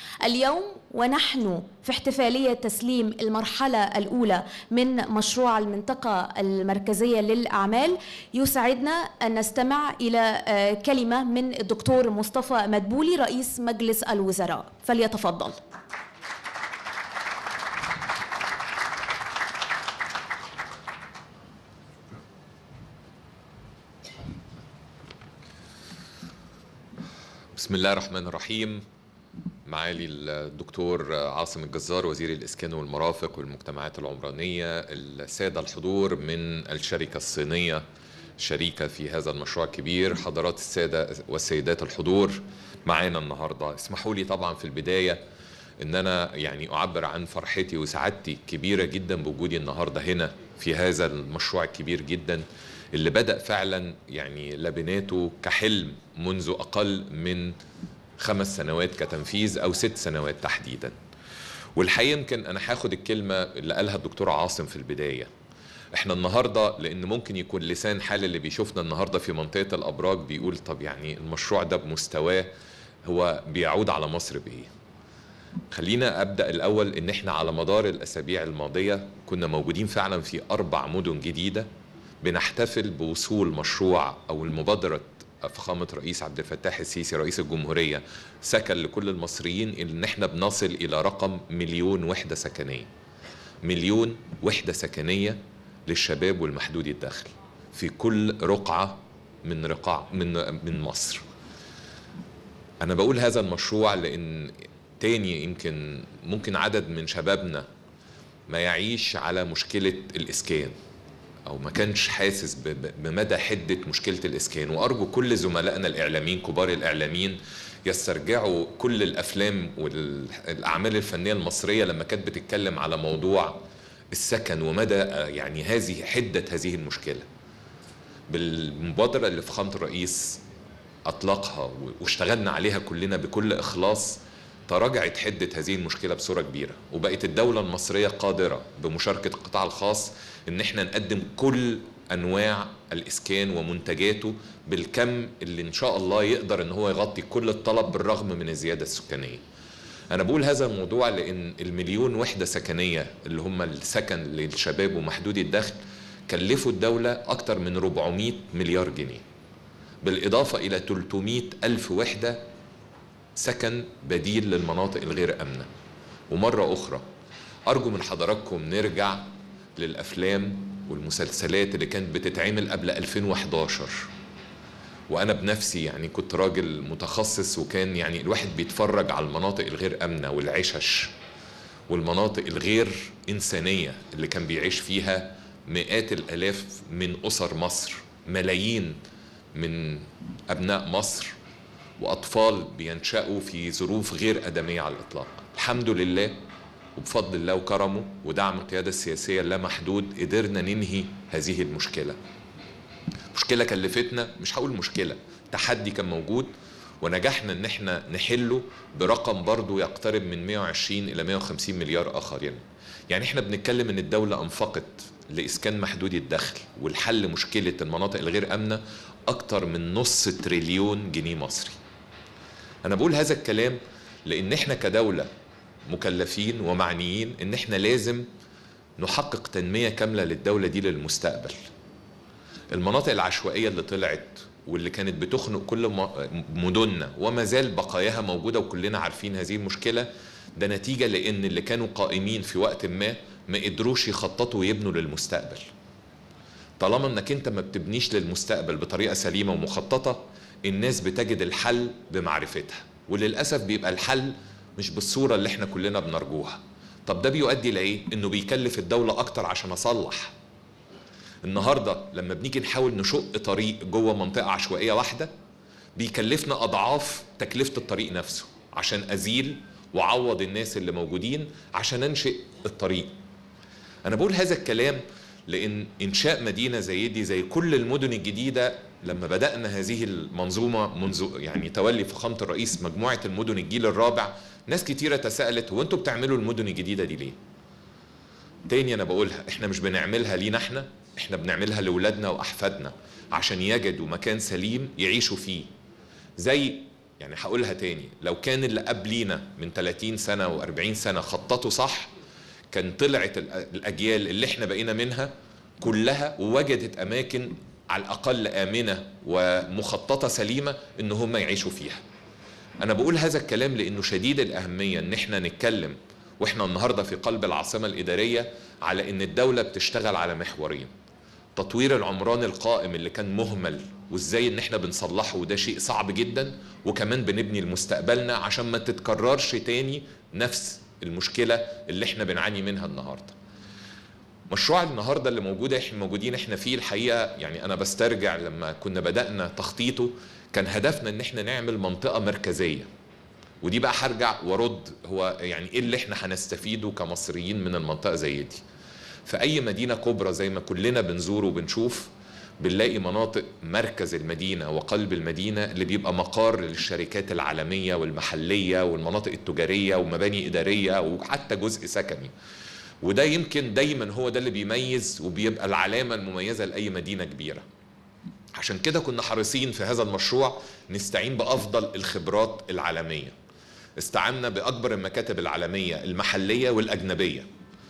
اليوم ونحن في احتفالية تسليم المرحلة الأولى من مشروع المنطقة المركزية للأعمال يسعدنا أن نستمع إلى آه، كلمة من الدكتور مصطفى مدبولي رئيس مجلس الوزراء فليتفضل بسم الله الرحمن الرحيم معالي الدكتور عاصم الجزار وزير الإسكان والمرافق والمجتمعات العمرانية السادة الحضور من الشركة الصينية شريكة في هذا المشروع الكبير حضرات السادة والسيدات الحضور معانا النهاردة اسمحوا لي طبعا في البداية ان انا يعني اعبر عن فرحتي وسعادتي كبيرة جدا بوجودي النهاردة هنا في هذا المشروع الكبير جدا اللي بدأ فعلا يعني لبناته كحلم منذ أقل من خمس سنوات كتنفيذ أو ست سنوات تحديدا والحقيقة يمكن أنا هاخد الكلمة اللي قالها الدكتور عاصم في البداية احنا النهاردة لأن ممكن يكون لسان حال اللي بيشوفنا النهاردة في منطقة الأبراج بيقول طب يعني المشروع ده بمستواه هو بيعود على مصر بإيه خلينا ابدا الاول ان احنا على مدار الاسابيع الماضيه كنا موجودين فعلا في اربع مدن جديده بنحتفل بوصول مشروع او المبادره فخامه رئيس عبد الفتاح السيسي رئيس الجمهوريه سكن لكل المصريين ان احنا بنصل الى رقم مليون وحده سكنيه مليون وحده سكنيه للشباب والمحدود الدخل في كل رقعه من رقع من من مصر انا بقول هذا المشروع لان تاني يمكن ممكن عدد من شبابنا ما يعيش على مشكله الاسكان او ما كانش حاسس بمدى حده مشكله الاسكان وارجو كل زملائنا الاعلاميين كبار الاعلاميين يسترجعوا كل الافلام والاعمال الفنيه المصريه لما كانت بتتكلم على موضوع السكن ومدى يعني هذه حده هذه المشكله بالمبادره اللي فخامه الرئيس اطلقها واشتغلنا عليها كلنا بكل اخلاص تراجعت حدة هذه المشكلة بصورة كبيرة وبقت الدولة المصرية قادرة بمشاركة القطاع الخاص ان احنا نقدم كل انواع الاسكان ومنتجاته بالكم اللي ان شاء الله يقدر ان هو يغطي كل الطلب بالرغم من الزيادة السكانية انا بقول هذا الموضوع لان المليون وحدة سكنية اللي هم السكن للشباب ومحدودي الدخل كلفوا الدولة اكتر من 400 مليار جنيه بالاضافة الى 300 الف وحدة سكن بديل للمناطق الغير امنه ومره اخرى ارجو من حضراتكم نرجع للافلام والمسلسلات اللي كانت بتتعمل قبل 2011 وانا بنفسي يعني كنت راجل متخصص وكان يعني الواحد بيتفرج على المناطق الغير امنه والعشش والمناطق الغير انسانيه اللي كان بيعيش فيها مئات الالاف من اسر مصر ملايين من ابناء مصر واطفال بينشأوا في ظروف غير ادميه على الاطلاق الحمد لله وبفضل الله وكرمه ودعم القياده السياسيه اللامحدود قدرنا ننهي هذه المشكله مشكله كلفتنا مش هقول مشكله تحدي كان موجود ونجحنا ان احنا نحله برقم برضه يقترب من 120 الى 150 مليار اخر يعني يعني احنا بنتكلم ان الدوله انفقت لاسكان محدودي الدخل والحل مشكله المناطق الغير امنه اكتر من نص تريليون جنيه مصري انا بقول هذا الكلام لان احنا كدوله مكلفين ومعنيين ان احنا لازم نحقق تنميه كامله للدوله دي للمستقبل المناطق العشوائيه اللي طلعت واللي كانت بتخنق كل مدننا وما زال بقاياها موجوده وكلنا عارفين هذه المشكله ده نتيجه لان اللي كانوا قائمين في وقت ما ما قدروش يخططوا ويبنوا للمستقبل طالما انك انت ما بتبنيش للمستقبل بطريقه سليمه ومخططه الناس بتجد الحل بمعرفتها وللاسف بيبقى الحل مش بالصوره اللي احنا كلنا بنرجوها طب ده بيؤدي لايه انه بيكلف الدوله اكتر عشان اصلح النهارده لما بنيجي نحاول نشق طريق جوه منطقه عشوائيه واحده بيكلفنا اضعاف تكلفه الطريق نفسه عشان ازيل وعوض الناس اللي موجودين عشان انشئ الطريق انا بقول هذا الكلام لان انشاء مدينه زي دي زي كل المدن الجديده لما بدانا هذه المنظومه منذ يعني تولي فخامه الرئيس مجموعه المدن الجيل الرابع ناس كتيره تساءلت هو انتوا بتعملوا المدن الجديده دي ليه تاني انا بقولها احنا مش بنعملها لينا احنا احنا بنعملها لاولادنا واحفادنا عشان يجدوا مكان سليم يعيشوا فيه زي يعني هقولها تاني لو كان اللي قبلينا من 30 سنة و40 سنة خططوا صح كان طلعت الأجيال اللي احنا بقينا منها كلها ووجدت أماكن على الأقل آمنة ومخططة سليمة إن هم يعيشوا فيها أنا بقول هذا الكلام لأنه شديد الأهمية إن احنا نتكلم واحنا النهاردة في قلب العاصمة الإدارية على إن الدولة بتشتغل على محورين تطوير العمران القائم اللي كان مهمل وازاي ان احنا بنصلحه وده شيء صعب جدا وكمان بنبني لمستقبلنا عشان ما تتكررش تاني نفس المشكله اللي احنا بنعاني منها النهارده مشروع النهارده اللي موجود احنا موجودين احنا فيه الحقيقه يعني انا بسترجع لما كنا بدانا تخطيطه كان هدفنا ان احنا نعمل منطقه مركزيه ودي بقى هرجع وارد هو يعني ايه اللي احنا هنستفيده كمصريين من المنطقه زي دي في اي مدينه كبرى زي ما كلنا بنزور وبنشوف بنلاقي مناطق مركز المدينه وقلب المدينه اللي بيبقى مقار للشركات العالميه والمحليه والمناطق التجاريه ومباني اداريه وحتى جزء سكني وده يمكن دايما هو ده اللي بيميز وبيبقى العلامه المميزه لاي مدينه كبيره عشان كده كنا حريصين في هذا المشروع نستعين بافضل الخبرات العالميه استعنا باكبر المكاتب العالميه المحليه والاجنبيه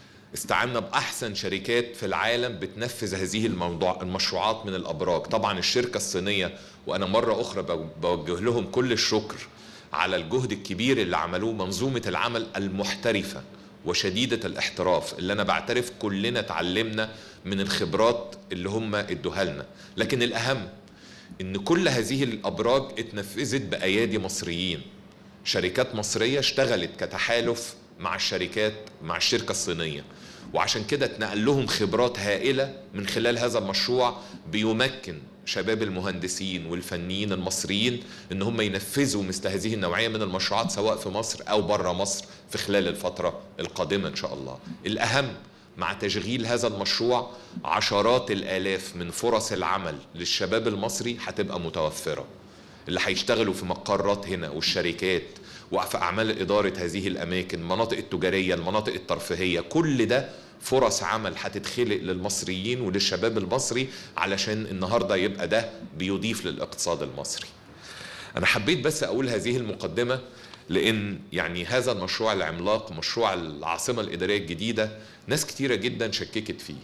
استعنا باحسن شركات في العالم بتنفذ هذه الموضوع المشروعات من الابراج طبعا الشركه الصينيه وانا مره اخرى بوجه لهم كل الشكر على الجهد الكبير اللي عملوه منظومه العمل المحترفه وشديده الاحتراف اللي انا بعترف كلنا اتعلمنا من الخبرات اللي هم ادوها لنا لكن الاهم ان كل هذه الابراج اتنفذت بايادي مصريين شركات مصريه اشتغلت كتحالف مع الشركات مع الشركه الصينيه وعشان كده اتنقل لهم خبرات هائله من خلال هذا المشروع بيمكن شباب المهندسين والفنيين المصريين ان هم ينفذوا مثل هذه النوعيه من المشروعات سواء في مصر او بره مصر في خلال الفتره القادمه ان شاء الله. الاهم مع تشغيل هذا المشروع عشرات الالاف من فرص العمل للشباب المصري هتبقى متوفره. اللي هيشتغلوا في مقرات هنا والشركات وفي اعمال اداره هذه الاماكن المناطق التجاريه المناطق الترفيهيه كل ده فرص عمل هتتخلق للمصريين وللشباب المصري علشان النهارده يبقى ده بيضيف للاقتصاد المصري انا حبيت بس اقول هذه المقدمه لان يعني هذا المشروع العملاق مشروع العاصمه الاداريه الجديده ناس كتيره جدا شككت فيه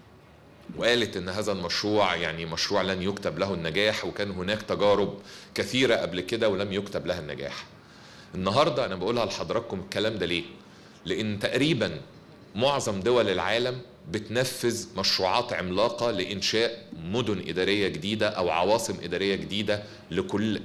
وقالت ان هذا المشروع يعني مشروع لن يكتب له النجاح وكان هناك تجارب كثيره قبل كده ولم يكتب لها النجاح النهارده انا بقولها لحضراتكم الكلام ده ليه لان تقريبا معظم دول العالم بتنفذ مشروعات عملاقة لإنشاء مدن إدارية جديدة أو عواصم إدارية جديدة لكل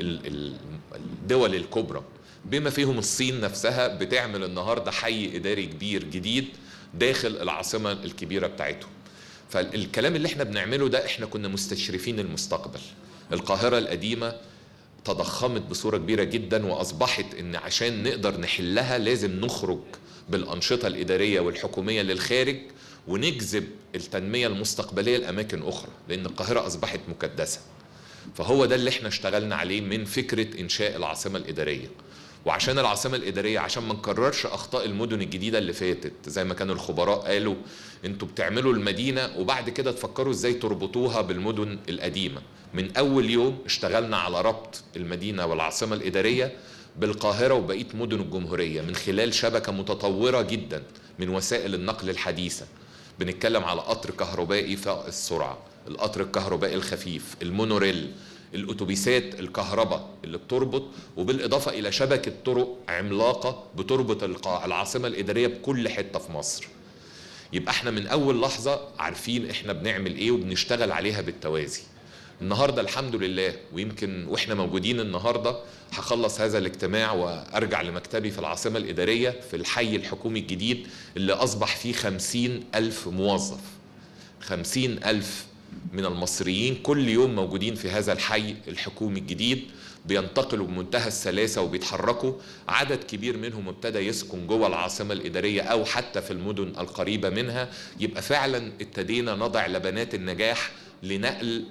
الدول الكبرى بما فيهم الصين نفسها بتعمل النهاردة حي إداري كبير جديد داخل العاصمة الكبيرة بتاعتهم فالكلام اللي احنا بنعمله ده احنا كنا مستشرفين المستقبل القاهرة القديمة تضخمت بصورة كبيرة جدا وأصبحت إن عشان نقدر نحلها لازم نخرج بالأنشطة الإدارية والحكومية للخارج ونجذب التنمية المستقبلية لأماكن أخرى لأن القاهرة أصبحت مكدسة فهو ده اللي احنا اشتغلنا عليه من فكرة إنشاء العاصمة الإدارية وعشان العاصمة الإدارية عشان ما نكررش أخطاء المدن الجديدة اللي فاتت زي ما كانوا الخبراء قالوا انتوا بتعملوا المدينة وبعد كده تفكروا ازاي تربطوها بالمدن القديمة من أول يوم اشتغلنا على ربط المدينة والعاصمة الإدارية بالقاهرة وبقية مدن الجمهورية من خلال شبكة متطورة جدا من وسائل النقل الحديثة بنتكلم على قطر كهربائي فائق السرعة القطر الكهربائي الخفيف المونوريل الاتوبيسات الكهرباء اللي بتربط وبالاضافه الى شبكه طرق عملاقه بتربط العاصمه الاداريه بكل حته في مصر. يبقى احنا من اول لحظه عارفين احنا بنعمل ايه وبنشتغل عليها بالتوازي. النهارده الحمد لله ويمكن واحنا موجودين النهارده هخلص هذا الاجتماع وارجع لمكتبي في العاصمه الاداريه في الحي الحكومي الجديد اللي اصبح فيه خمسين الف موظف. خمسين ألف من المصريين كل يوم موجودين في هذا الحي الحكومي الجديد بينتقلوا بمنتهى السلاسة وبيتحركوا عدد كبير منهم ابتدى يسكن جوه العاصمة الإدارية أو حتى في المدن القريبة منها يبقى فعلا ابتدينا نضع لبنات النجاح لنقل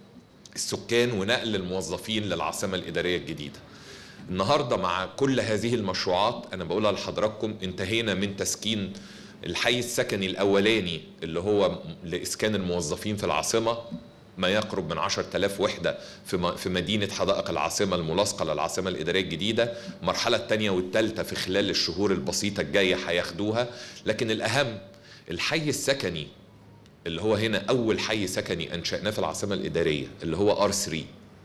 السكان ونقل الموظفين للعاصمة الإدارية الجديدة النهاردة مع كل هذه المشروعات أنا بقولها لحضراتكم انتهينا من تسكين الحي السكني الاولاني اللي هو لاسكان الموظفين في العاصمه ما يقرب من 10000 وحدة في م- في مدينة حدائق العاصمة الملاصقة للعاصمة الإدارية الجديدة المرحلة الثانية والثالثة في خلال الشهور البسيطة الجاية هياخدوها لكن الأهم الحي السكني اللي هو هنا أول حي سكني أنشأناه في العاصمة الإدارية اللي هو ار 3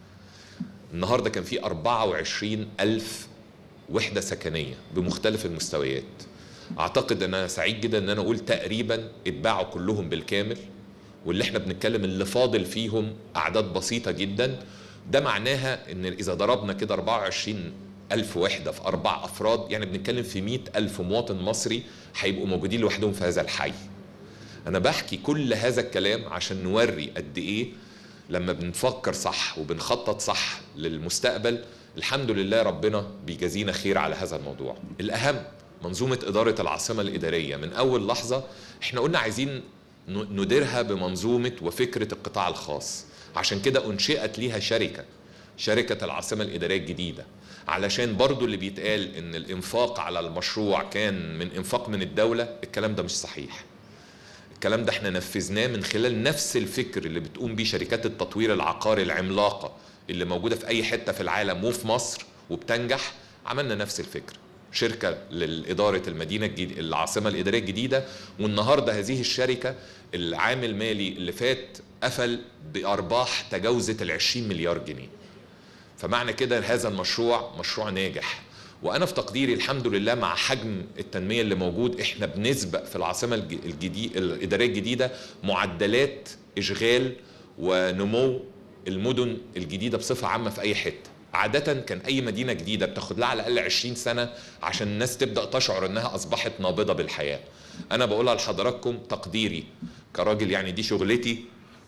النهاردة كان في 24 ألف وحدة سكنية بمختلف المستويات أعتقد أن أنا سعيد جدا أن أنا أقول تقريبا اتباعوا كلهم بالكامل واللي احنا بنتكلم اللي فاضل فيهم أعداد بسيطة جدا ده معناها أن إذا ضربنا كده 24 ألف وحدة في أربع أفراد يعني بنتكلم في 100 ألف مواطن مصري هيبقوا موجودين لوحدهم في هذا الحي أنا بحكي كل هذا الكلام عشان نوري قد إيه لما بنفكر صح وبنخطط صح للمستقبل الحمد لله ربنا بيجازينا خير على هذا الموضوع الأهم منظومة إدارة العاصمة الإدارية من أول لحظة احنا قلنا عايزين ن- نديرها بمنظومة وفكرة القطاع الخاص عشان كده أنشئت ليها شركة شركة العاصمة الإدارية الجديدة علشان برضو اللي بيتقال ان الانفاق على المشروع كان من انفاق من الدولة الكلام ده مش صحيح الكلام ده احنا نفذناه من خلال نفس الفكر اللي بتقوم بيه شركات التطوير العقاري العملاقة اللي موجودة في أي حتة في العالم وفي مصر وبتنجح عملنا نفس الفكر شركة لإدارة المدينة الجديدة العاصمة الإدارية الجديدة والنهاردة هذه الشركة العام المالي اللي فات قفل بأرباح تجاوزت العشرين مليار جنيه فمعنى كده هذا المشروع مشروع ناجح وانا في تقديري الحمد لله مع حجم التنميه اللي موجود احنا بنسبق في العاصمه الج- الجديد الاداريه الجديده معدلات اشغال ونمو المدن الجديده بصفه عامه في اي حته عادة كان أي مدينة جديدة بتاخد لها على الأقل 20 سنة عشان الناس تبدأ تشعر إنها أصبحت نابضة بالحياة. أنا بقولها لحضراتكم تقديري كراجل يعني دي شغلتي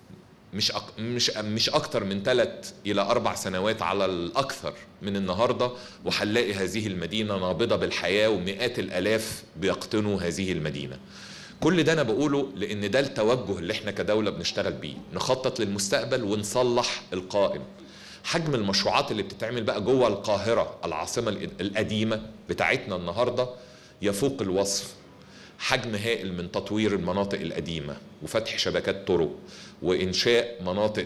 مش أك... مش مش اكتر من ثلاث الى اربع سنوات على الاكثر من النهارده وهنلاقي هذه المدينه نابضه بالحياه ومئات الالاف بيقطنوا هذه المدينه. كل ده انا بقوله لان ده التوجه اللي احنا كدوله بنشتغل بيه، نخطط للمستقبل ونصلح القائم. حجم المشروعات اللي بتتعمل بقى جوه القاهره العاصمه الإد- القديمه بتاعتنا النهارده يفوق الوصف. حجم هائل من تطوير المناطق القديمة وفتح شبكات طرق وإنشاء مناطق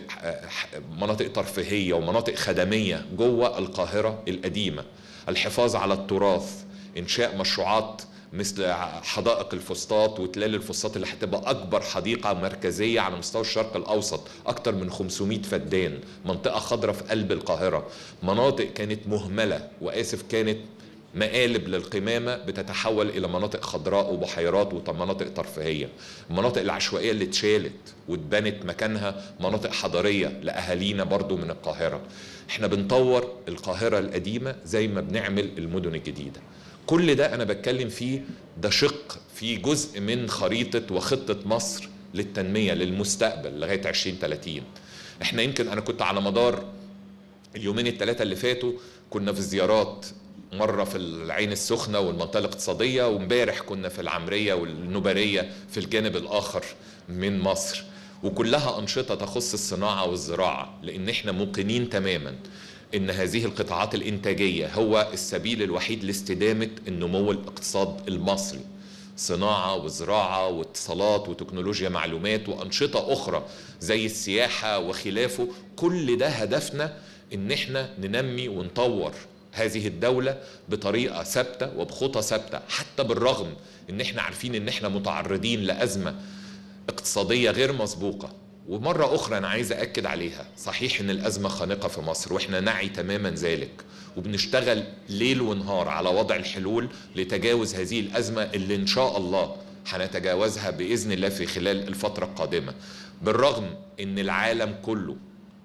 مناطق ترفيهية ومناطق خدمية جوه القاهرة القديمة الحفاظ على التراث إنشاء مشروعات مثل حدائق الفسطاط وتلال الفسطاط اللي هتبقى أكبر حديقة مركزية على مستوى الشرق الأوسط أكتر من 500 فدان منطقة خضراء في قلب القاهرة مناطق كانت مهملة وآسف كانت مقالب للقمامة بتتحول إلى مناطق خضراء وبحيرات ومناطق ترفيهية المناطق العشوائية اللي اتشالت واتبنت مكانها مناطق حضرية لأهالينا برضو من القاهرة احنا بنطور القاهرة القديمة زي ما بنعمل المدن الجديدة كل ده أنا بتكلم فيه ده شق في جزء من خريطة وخطة مصر للتنمية للمستقبل لغاية 2030 احنا يمكن أنا كنت على مدار اليومين الثلاثة اللي فاتوا كنا في زيارات مرة في العين السخنة والمنطقة الاقتصادية وامبارح كنا في العمرية والنبرية في الجانب الآخر من مصر وكلها أنشطة تخص الصناعة والزراعة لأن احنا موقنين تماما ان هذه القطاعات الانتاجيه هو السبيل الوحيد لاستدامه النمو الاقتصاد المصري صناعه وزراعه واتصالات وتكنولوجيا معلومات وانشطه اخرى زي السياحه وخلافه كل ده هدفنا ان احنا ننمي ونطور هذه الدولة بطريقة ثابتة وبخطى ثابتة حتى بالرغم ان احنا عارفين ان احنا متعرضين لأزمة اقتصادية غير مسبوقة ومرة أخرى أنا عايز أكد عليها صحيح إن الأزمة خانقة في مصر وإحنا نعي تماما ذلك وبنشتغل ليل ونهار على وضع الحلول لتجاوز هذه الأزمة اللي إن شاء الله هنتجاوزها بإذن الله في خلال الفترة القادمة بالرغم إن العالم كله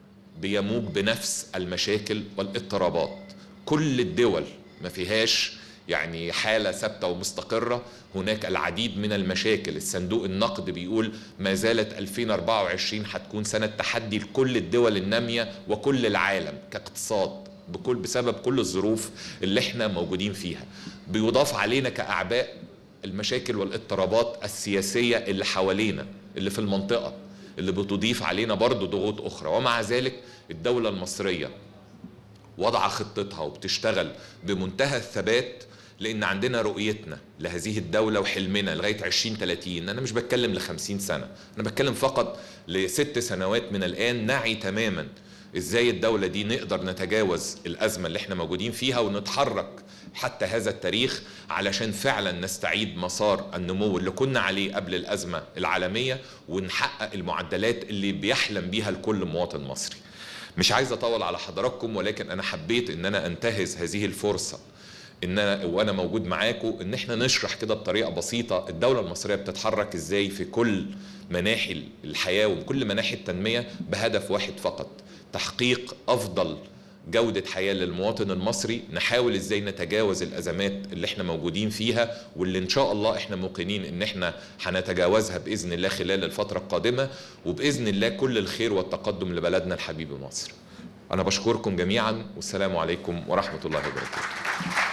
بيموج بنفس المشاكل والاضطرابات كل الدول ما فيهاش يعني حالة ثابتة ومستقرة هناك العديد من المشاكل الصندوق النقد بيقول ما زالت 2024 هتكون سنة تحدي لكل الدول النامية وكل العالم كاقتصاد بكل بسبب كل الظروف اللي احنا موجودين فيها بيضاف علينا كأعباء المشاكل والاضطرابات السياسية اللي حوالينا اللي في المنطقة اللي بتضيف علينا برضو ضغوط أخرى ومع ذلك الدولة المصرية وضع خطتها وبتشتغل بمنتهى الثبات لان عندنا رؤيتنا لهذه الدوله وحلمنا لغايه 2030 انا مش بتكلم ل 50 سنه انا بتكلم فقط لست سنوات من الان نعي تماما ازاي الدوله دي نقدر نتجاوز الازمه اللي احنا موجودين فيها ونتحرك حتى هذا التاريخ علشان فعلا نستعيد مسار النمو اللي كنا عليه قبل الازمه العالميه ونحقق المعدلات اللي بيحلم بيها لكل مواطن مصري مش عايز اطول على حضراتكم ولكن انا حبيت ان انا انتهز هذه الفرصه ان انا وانا موجود معاكم ان احنا نشرح كده بطريقه بسيطه الدوله المصريه بتتحرك ازاي في كل مناحي الحياه وكل مناحي التنميه بهدف واحد فقط تحقيق افضل جودة حياة للمواطن المصري نحاول ازاي نتجاوز الازمات اللي احنا موجودين فيها واللي ان شاء الله احنا موقنين ان احنا هنتجاوزها باذن الله خلال الفترة القادمة وباذن الله كل الخير والتقدم لبلدنا الحبيب مصر انا بشكركم جميعا والسلام عليكم ورحمة الله وبركاته